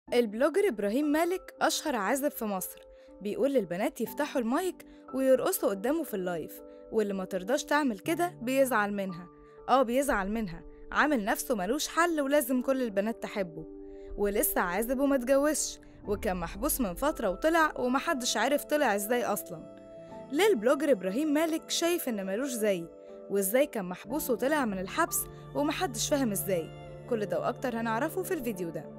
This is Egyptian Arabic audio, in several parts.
البلوجر إبراهيم مالك أشهر عازف في مصر بيقول للبنات يفتحوا المايك ويرقصوا قدامه في اللايف واللي ما ترضاش تعمل كده بيزعل منها اه بيزعل منها عامل نفسه ملوش حل ولازم كل البنات تحبه ولسه عازب وما اتجوزش وكان محبوس من فترة وطلع ومحدش عارف طلع ازاي أصلا ليه البلوجر إبراهيم مالك شايف إن ملوش زي وازاي كان محبوس وطلع من الحبس ومحدش فاهم ازاي كل ده وأكتر هنعرفه في الفيديو ده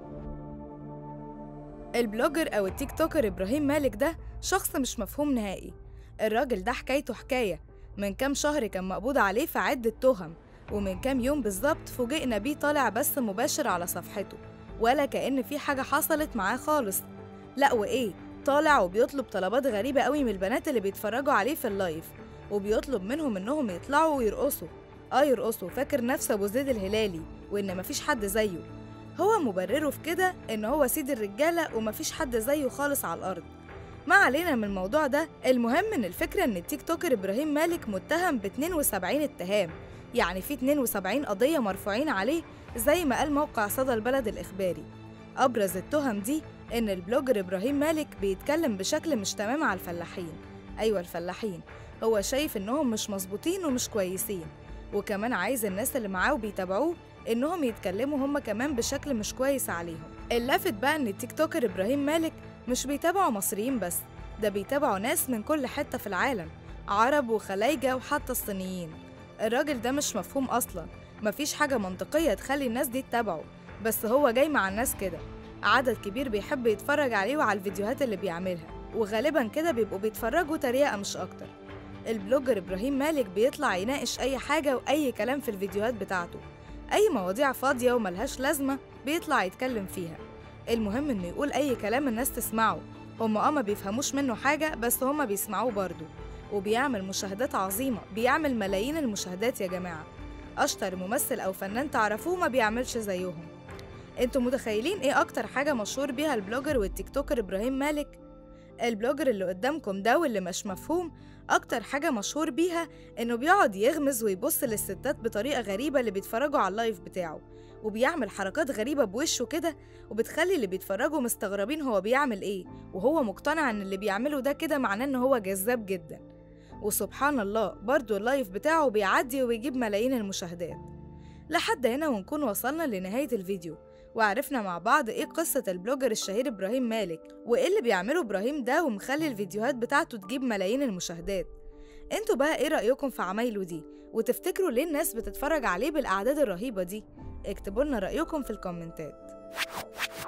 البلوجر أو التيك توكر إبراهيم مالك ده شخص مش مفهوم نهائي الراجل ده حكايته حكاية من كام شهر كان مقبوض عليه في عدة تهم ومن كام يوم بالظبط فوجئنا بيه طالع بث مباشر على صفحته ولا كأن في حاجة حصلت معاه خالص لا وإيه طالع وبيطلب طلبات غريبة قوي من البنات اللي بيتفرجوا عليه في اللايف وبيطلب منهم إنهم يطلعوا ويرقصوا آه يرقصوا فاكر نفسه أبو زيد الهلالي وإن مفيش حد زيه هو مبرره في كده إن هو سيد الرجالة ومفيش حد زيه خالص على الأرض ما علينا من الموضوع ده المهم إن الفكرة إن التيك توكر إبراهيم مالك متهم ب 72 اتهام يعني في 72 قضية مرفوعين عليه زي ما قال موقع صدى البلد الإخباري أبرز التهم دي إن البلوجر إبراهيم مالك بيتكلم بشكل مش تمام على الفلاحين أيوة الفلاحين هو شايف إنهم مش مظبوطين ومش كويسين وكمان عايز الناس اللي معاه وبيتابعوه إنهم يتكلموا هم كمان بشكل مش كويس عليهم اللافت بقى إن التيك توكر إبراهيم مالك مش بيتابعوا مصريين بس ده بيتابعوا ناس من كل حتة في العالم عرب وخلايجة وحتى الصينيين الراجل ده مش مفهوم أصلا مفيش حاجة منطقية تخلي الناس دي تتابعه بس هو جاي مع الناس كده عدد كبير بيحب يتفرج عليه وعلى الفيديوهات اللي بيعملها وغالبا كده بيبقوا بيتفرجوا تريقة مش أكتر البلوجر إبراهيم مالك بيطلع يناقش أي حاجة وأي كلام في الفيديوهات بتاعته أي مواضيع فاضية وملهاش لازمة بيطلع يتكلم فيها المهم إنه يقول أي كلام الناس تسمعه هما اه ما بيفهموش منه حاجة بس هما بيسمعوه برضه وبيعمل مشاهدات عظيمة بيعمل ملايين المشاهدات يا جماعة أشطر ممثل أو فنان تعرفوه ما بيعملش زيهم انتوا متخيلين ايه أكتر حاجة مشهور بيها البلوجر والتيك توكر إبراهيم مالك؟ البلوجر اللي قدامكم ده واللي مش مفهوم أكتر حاجة مشهور بيها إنه بيقعد يغمز ويبص للستات بطريقة غريبة اللي بيتفرجوا على اللايف بتاعه وبيعمل حركات غريبة بوشه كده وبتخلي اللي بيتفرجوا مستغربين هو بيعمل ايه وهو مقتنع ان اللي بيعمله ده كده معناه ان هو جذاب جدا وسبحان الله برضو اللايف بتاعه بيعدي وبيجيب ملايين المشاهدات لحد هنا ونكون وصلنا لنهاية الفيديو وعرفنا مع بعض ايه قصة البلوجر الشهير إبراهيم مالك وايه اللي بيعمله إبراهيم ده ومخلي الفيديوهات بتاعته تجيب ملايين المشاهدات انتوا بقى ايه رأيكم في عمايله دي وتفتكروا ليه الناس بتتفرج عليه بالأعداد الرهيبة دي اكتبوا لنا رأيكم في الكومنتات